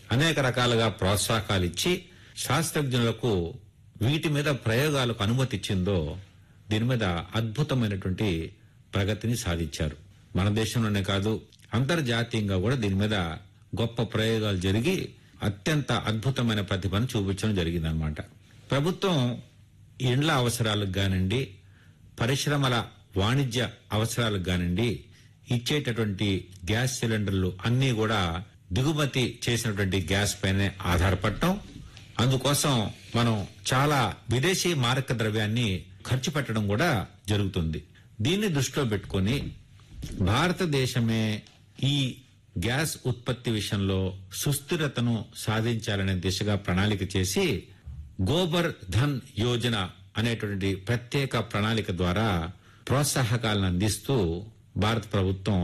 అనేక రకాలుగా ప్రోత్సాహకాలు ఇచ్చి శాస్త్రజ్ఞులకు వీటి మీద ప్రయోగాలకు అనుమతి ఇచ్చిందో దీని మీద అద్భుతమైనటువంటి ప్రగతిని సాధించారు మన దేశంలోనే కాదు అంతర్జాతీయంగా కూడా దీని మీద గొప్ప ప్రయోగాలు జరిగి అత్యంత అద్భుతమైన ప్రతిభను చూపించడం జరిగిందనమాట ప్రభుత్వం ఇండ్ల అవసరాలకు గానండి పరిశ్రమల వాణిజ్య అవసరాలకు గానండి ఇచ్చేటటువంటి గ్యాస్ సిలిండర్లు అన్నీ కూడా దిగుమతి చేసినటువంటి గ్యాస్ పైనే ఆధారపడటం అందుకోసం మనం చాలా విదేశీ మారక ద్రవ్యాన్ని ఖర్చు పెట్టడం కూడా జరుగుతుంది దీన్ని దృష్టిలో పెట్టుకొని భారతదేశమే ఈ గ్యాస్ ఉత్పత్తి విషయంలో సుస్థిరతను సాధించాలనే దిశగా ప్రణాళిక చేసి గోబర్ ధన్ యోజన అనేటువంటి ప్రత్యేక ప్రణాళిక ద్వారా ప్రోత్సాహకాలను అందిస్తూ భారత ప్రభుత్వం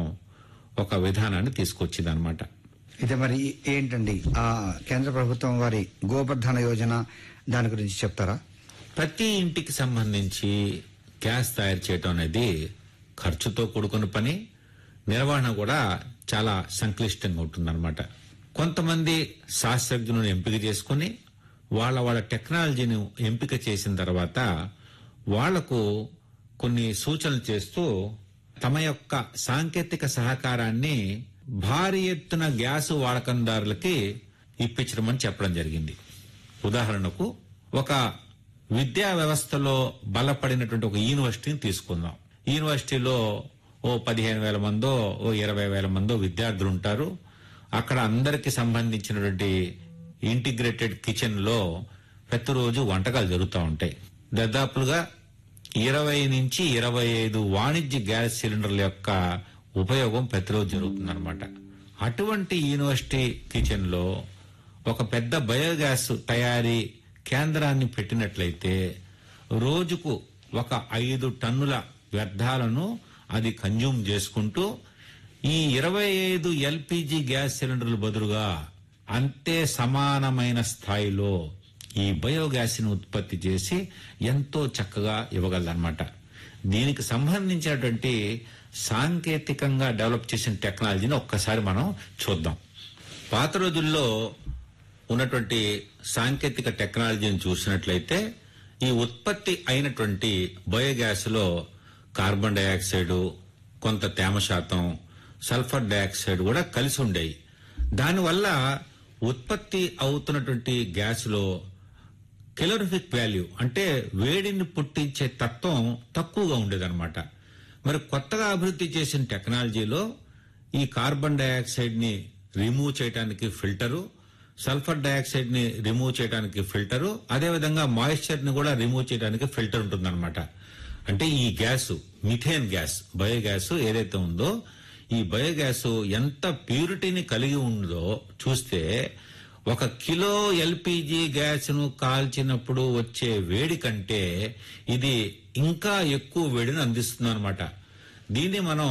ఒక విధానాన్ని తీసుకొచ్చిందనమాట ఇది మరి ఏంటండి ఆ కేంద్ర ప్రభుత్వం వారి గోబర్ధన యోజన దాని గురించి చెప్తారా ప్రతి ఇంటికి సంబంధించి గ్యాస్ తయారు చేయటం అనేది ఖర్చుతో కూడుకున్న పని నిర్వహణ కూడా చాలా సంక్లిష్టంగా ఉంటుందన్నమాట కొంతమంది శాస్త్రజ్ఞులను ఎంపిక చేసుకుని వాళ్ళ వాళ్ళ టెక్నాలజీని ఎంపిక చేసిన తర్వాత వాళ్లకు కొన్ని సూచనలు చేస్తూ తమ యొక్క సాంకేతిక సహకారాన్ని భారీ ఎత్తున గ్యాస్ వాడకందారులకి ఇప్పించడమని చెప్పడం జరిగింది ఉదాహరణకు ఒక విద్యా వ్యవస్థలో బలపడినటువంటి ఒక యూనివర్సిటీని తీసుకుందాం ఈ యూనివర్సిటీలో ఓ పదిహేను వేల మందో ఓ ఇరవై వేల మందో విద్యార్థులు ఉంటారు అక్కడ అందరికి సంబంధించినటువంటి ఇంటిగ్రేటెడ్ కిచెన్ లో ప్రతిరోజు వంటకాలు జరుగుతూ ఉంటాయి దాదాపులుగా ఇరవై నుంచి ఇరవై ఐదు వాణిజ్య గ్యాస్ సిలిండర్ల యొక్క ఉపయోగం ప్రతిరోజు జరుగుతుందన్నమాట అటువంటి యూనివర్సిటీ కిచెన్ లో ఒక పెద్ద బయోగ్యాస్ తయారీ కేంద్రాన్ని పెట్టినట్లయితే రోజుకు ఒక ఐదు టన్నుల వ్యర్థాలను అది కన్జ్యూమ్ చేసుకుంటూ ఈ ఇరవై ఐదు ఎల్పిజి గ్యాస్ సిలిండర్లు బదులుగా అంతే సమానమైన స్థాయిలో ఈ బయోగ్యాస్ ని ఉత్పత్తి చేసి ఎంతో చక్కగా ఇవ్వగలదన్నమాట దీనికి సంబంధించినటువంటి సాంకేతికంగా డెవలప్ చేసిన టెక్నాలజీని ఒక్కసారి మనం చూద్దాం పాత రోజుల్లో ఉన్నటువంటి సాంకేతిక టెక్నాలజీని చూసినట్లయితే ఈ ఉత్పత్తి అయినటువంటి బయోగ్యాస్ లో కార్బన్ డయాక్సైడ్ కొంత తేమ శాతం సల్ఫర్ డయాక్సైడ్ కూడా కలిసి ఉండేవి దానివల్ల ఉత్పత్తి అవుతున్నటువంటి గ్యాస్ లో కెలోరిఫిక్ వాల్యూ అంటే వేడిని పుట్టించే తత్వం తక్కువగా ఉండేదన్నమాట మరి కొత్తగా అభివృద్ధి చేసిన టెక్నాలజీలో ఈ కార్బన్ డయాక్సైడ్ ని రిమూవ్ చేయడానికి ఫిల్టరు సల్ఫర్ డయాక్సైడ్ ని రిమూవ్ చేయడానికి ఫిల్టరు అదేవిధంగా మాయిశ్చర్ ని కూడా రిమూవ్ చేయడానికి ఫిల్టర్ ఉంటుందన్నమాట అంటే ఈ గ్యాస్ మిథేన్ గ్యాస్ బయోగ్యాస్ ఏదైతే ఉందో ఈ బయోగ్యాస్ ఎంత ప్యూరిటీని కలిగి ఉందో చూస్తే ఒక కిలో ఎల్పిజి గ్యాస్ ను కాల్చినప్పుడు వచ్చే వేడి కంటే ఇది ఇంకా ఎక్కువ వేడిని అందిస్తుంది అనమాట దీన్ని మనం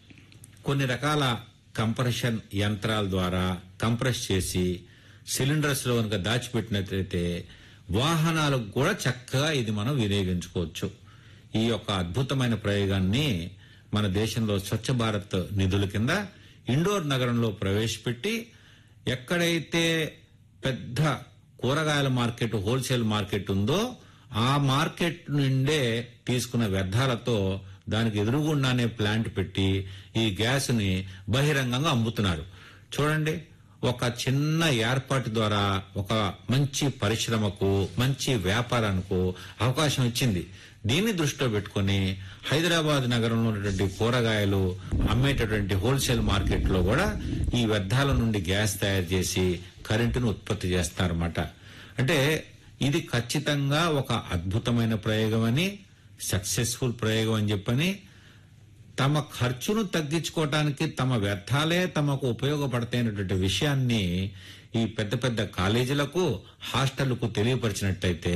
కొన్ని రకాల కంప్రెషన్ యంత్రాల ద్వారా కంప్రెస్ చేసి సిలిండర్స్ లో కనుక దాచిపెట్టినట్లయితే వాహనాలకు కూడా చక్కగా ఇది మనం వినియోగించుకోవచ్చు ఈ యొక్క అద్భుతమైన ప్రయోగాన్ని మన దేశంలో స్వచ్ఛ భారత్ నిధుల కింద ఇండోర్ నగరంలో ప్రవేశపెట్టి ఎక్కడైతే పెద్ద కూరగాయల మార్కెట్ హోల్సేల్ మార్కెట్ ఉందో ఆ మార్కెట్ నుండే తీసుకున్న వ్యర్థాలతో దానికి ఎదురుగుండానే ప్లాంట్ పెట్టి ఈ గ్యాస్ ని బహిరంగంగా అమ్ముతున్నారు చూడండి ఒక చిన్న ఏర్పాటు ద్వారా ఒక మంచి పరిశ్రమకు మంచి వ్యాపారానికి అవకాశం ఇచ్చింది దీన్ని దృష్టిలో పెట్టుకుని హైదరాబాద్ నగరంలో ఉన్నటువంటి కూరగాయలు అమ్మేటటువంటి హోల్సేల్ మార్కెట్ లో కూడా ఈ వ్యర్థాల నుండి గ్యాస్ తయారు చేసి కరెంటును ఉత్పత్తి చేస్తారన్నమాట అంటే ఇది ఖచ్చితంగా ఒక అద్భుతమైన ప్రయోగం అని సక్సెస్ఫుల్ ప్రయోగం అని చెప్పని తమ ఖర్చును తగ్గించుకోవటానికి తమ వ్యర్థాలే తమకు ఉపయోగపడతాయనేటువంటి విషయాన్ని ఈ పెద్ద పెద్ద కాలేజీలకు హాస్టళ్లకు తెలియపరిచినట్టయితే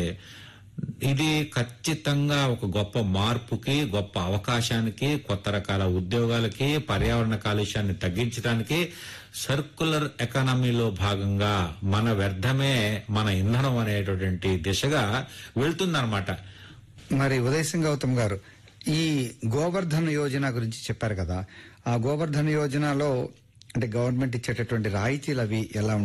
ఇది ఖచ్చితంగా ఒక గొప్ప మార్పుకి గొప్ప అవకాశానికి కొత్త రకాల ఉద్యోగాలకి పర్యావరణ కాలుష్యాన్ని తగ్గించడానికి సర్కులర్ ఎకానమీలో భాగంగా మన వ్యర్థమే మన ఇంధనం అనేటటువంటి దిశగా వెళ్తుందన్నమాట మరి ఉదయ్ సింగ్ గౌతమ్ గారు ఈ గోవర్ధన్ యోజన గురించి చెప్పారు కదా ఆ గోవర్ధన్ యోజనలో అంటే గవర్నమెంట్ ఇచ్చేటటువంటి రాయితీలు అవి ఎలా